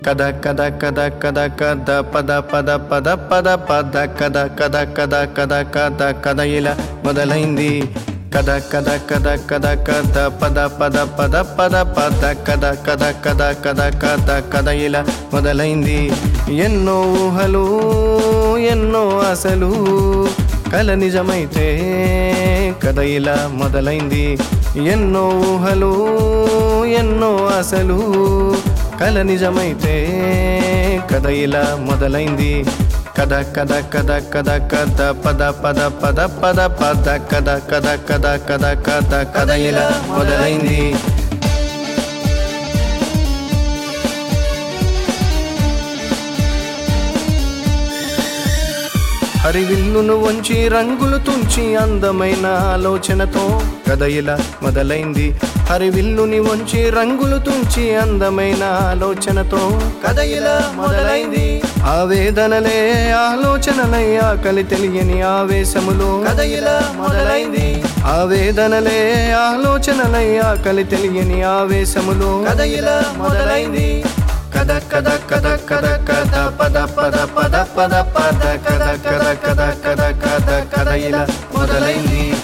కద కద కద కద కద పద పద పద పద పద కద కద కద కద కద కద ఇలా మొదలైంది కద కద కద కద కద పద పద పద పద పద కద కద కద కద కద కద ఇలా మొదలైంది ఎన్నో ఊహలు ఎన్నో ఆశలు కల నిజమైతే కథ ఇలా మొదలైంది ఎన్నో ఊహలు ఎన్నో ఆశలు కల నిజమైతే కథ ఇలా మొదలైంది కథ కథ కథ కథ కథ పద పద పద పద పద కథ కథ కథ కథ కథ కథ ఇలా మొదలైంది హరివిల్లును వంచి రంగులు తుంచి అందమైన ఆలోచనతో కథ ఇలా మొదలైంది హరివిల్లుని వంచి రంగులు తుంచి అందమైన ఆలోచనతో కథ ఇలా మొదలైంది ఆవేదనలే ఆలోచనలై ఆకలి తెలియని ఆవేశములో కథ ఇలా మొదలైంది ఆవేదనలే ఆలోచనలై ఆకలి తెలియని ఆవేశములో కథ ఇలా మొదలైంది కద కద కద కద కద పద పద పద పద పద కద కద కద కద కద కద ఇలా మొదలైంది